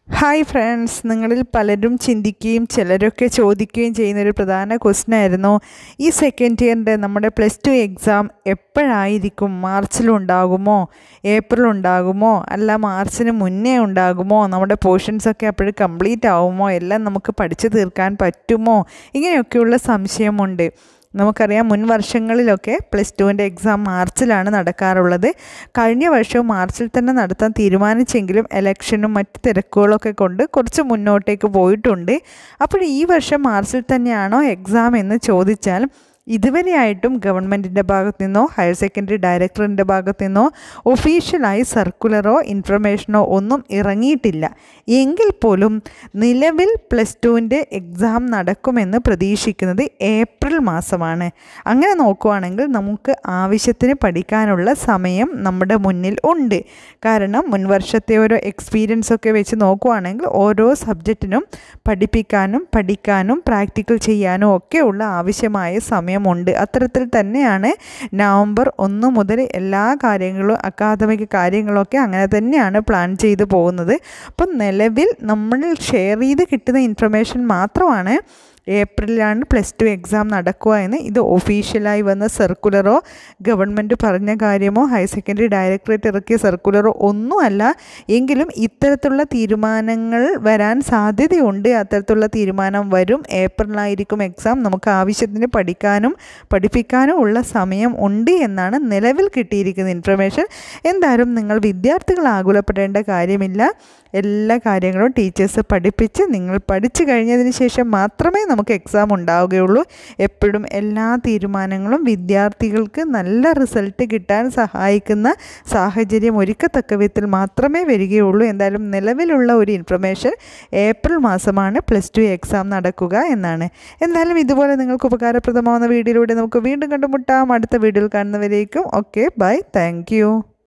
hi friends നിങ്ങളിൽ പലരും ചിന്തിക്കുകയും ചിലരൊക്കെ ചോദിക്കുകയും ചെയ്യുന്ന ഒരു പ്രധാന ക്വസ്റ്റ്യൻ ആയിരുന്നു ഈ സെക്കൻഡ് ഇയറിൻ്റെ നമ്മുടെ പ്ലസ് ടു എക്സാം എപ്പോഴായിരിക്കും മാർച്ചിലുണ്ടാകുമോ ഏപ്രിലുണ്ടാകുമോ അല്ല മാർച്ചിന് മുന്നേ ഉണ്ടാകുമോ നമ്മുടെ പോർഷൻസൊക്കെ അപ്പോഴും കംപ്ലീറ്റ് ആവുമോ എല്ലാം നമുക്ക് പഠിച്ചു തീർക്കാൻ പറ്റുമോ ഇങ്ങനെയൊക്കെയുള്ള സംശയമുണ്ട് നമുക്കറിയാം മുൻ വർഷങ്ങളിലൊക്കെ പ്ലസ് ടുവിൻ്റെ എക്സാം മാർച്ചിലാണ് നടക്കാറുള്ളത് കഴിഞ്ഞ വർഷവും മാർച്ചിൽ തന്നെ നടത്താൻ തീരുമാനിച്ചെങ്കിലും ഇലക്ഷനും മറ്റ് തിരക്കുകളൊക്കെ കൊണ്ട് കുറച്ച് മുന്നോട്ടേക്ക് പോയിട്ടുണ്ട് അപ്പോൾ ഈ വർഷം മാർച്ചിൽ തന്നെയാണോ എക്സാം എന്ന് ചോദിച്ചാൽ ഇതുവരെയായിട്ടും ഗവൺമെൻറ്റിൻ്റെ ഭാഗത്തു നിന്നോ ഹയർ സെക്കൻഡറി ഡയറക്ടറിൻ്റെ ഭാഗത്തു നിന്നോ ഒഫീഷ്യലായി സർക്കുലറോ ഇൻഫർമേഷനോ ഒന്നും ഇറങ്ങിയിട്ടില്ല എങ്കിൽ പോലും നിലവിൽ പ്ലസ് ടുവിൻ്റെ എക്സാം നടക്കുമെന്ന് പ്രതീക്ഷിക്കുന്നത് ഏപ്രിൽ മാസമാണ് അങ്ങനെ നോക്കുവാണെങ്കിൽ നമുക്ക് ആവശ്യത്തിന് പഠിക്കാനുള്ള സമയം നമ്മുടെ മുന്നിൽ ഉണ്ട് കാരണം മുൻ വർഷത്തെ ഓരോ എക്സ്പീരിയൻസ് ഒക്കെ വെച്ച് നോക്കുവാണെങ്കിൽ ഓരോ സബ്ജക്റ്റിനും പഠിപ്പിക്കാനും പഠിക്കാനും പ്രാക്ടിക്കൽ ചെയ്യാനും ഒക്കെ ഉള്ള ആവശ്യമായ സമയമുണ്ട് അത്തരത്തിൽ തന്നെയാണ് നവംബർ ഒന്ന് മുതൽ എല്ലാ കാര്യങ്ങളും അക്കാദമിക് കാര്യങ്ങളൊക്കെ അങ്ങനെ തന്നെയാണ് പ്ലാൻ ചെയ്തു പോകുന്നത് അപ്പം നിലവിൽ നമ്മൾ ഷെയർ ചെയ്ത് കിട്ടുന്ന ഇൻഫർമേഷൻ മാത്രമാണ് ഏപ്രിലാണ് പ്ലസ് ടു എക്സാം നടക്കുക എന്ന് ഇത് ഒഫീഷ്യലായി വന്ന സർക്കുലറോ ഗവൺമെൻറ് പറഞ്ഞ കാര്യമോ ഹയർ സെക്കൻഡറി ഡയറക്ടറേറ്റ് ഇറക്കിയ സർക്കുലറോ ഒന്നുമല്ല എങ്കിലും ഇത്തരത്തിലുള്ള തീരുമാനങ്ങൾ വരാൻ സാധ്യതയുണ്ട് അത്തരത്തിലുള്ള തീരുമാനം വരും ഏപ്രിലായിരിക്കും എക്സാം നമുക്ക് ആവശ്യത്തിന് പഠിക്കാനും പഠിപ്പിക്കാനും ഉള്ള സമയം ഉണ്ട് എന്നാണ് നിലവിൽ കിട്ടിയിരിക്കുന്ന ഇൻഫർമേഷൻ എന്തായാലും നിങ്ങൾ വിദ്യാർത്ഥികൾ ആകുലപ്പെടേണ്ട കാര്യമില്ല എല്ലാ കാര്യങ്ങളും ടീച്ചേഴ്സ് പഠിപ്പിച്ച് നിങ്ങൾ പഠിച്ചു കഴിഞ്ഞതിന് ശേഷം മാത്രമേ നമുക്ക് എക്സാം ഉണ്ടാവുകയുള്ളൂ എപ്പോഴും എല്ലാ തീരുമാനങ്ങളും വിദ്യാർത്ഥികൾക്ക് നല്ല റിസൾട്ട് കിട്ടാൻ സഹായിക്കുന്ന സാഹചര്യം ഒരുക്കത്തക്ക വിധത്തിൽ മാത്രമേ വരികയുള്ളൂ എന്തായാലും നിലവിലുള്ള ഒരു ഇൻഫർമേഷൻ ഏപ്രിൽ മാസമാണ് പ്ലസ് ടു എക്സാം നടക്കുക എന്നാണ് എന്തായാലും ഇതുപോലെ നിങ്ങൾക്ക് ഉപകാരപ്രദമാവുന്ന വീഡിയോയിലൂടെ നമുക്ക് വീണ്ടും കണ്ടുമുട്ടാം അടുത്ത വീഡിയോയിൽ കാണുന്നവരേക്കും ഓക്കെ ബൈ താങ്ക്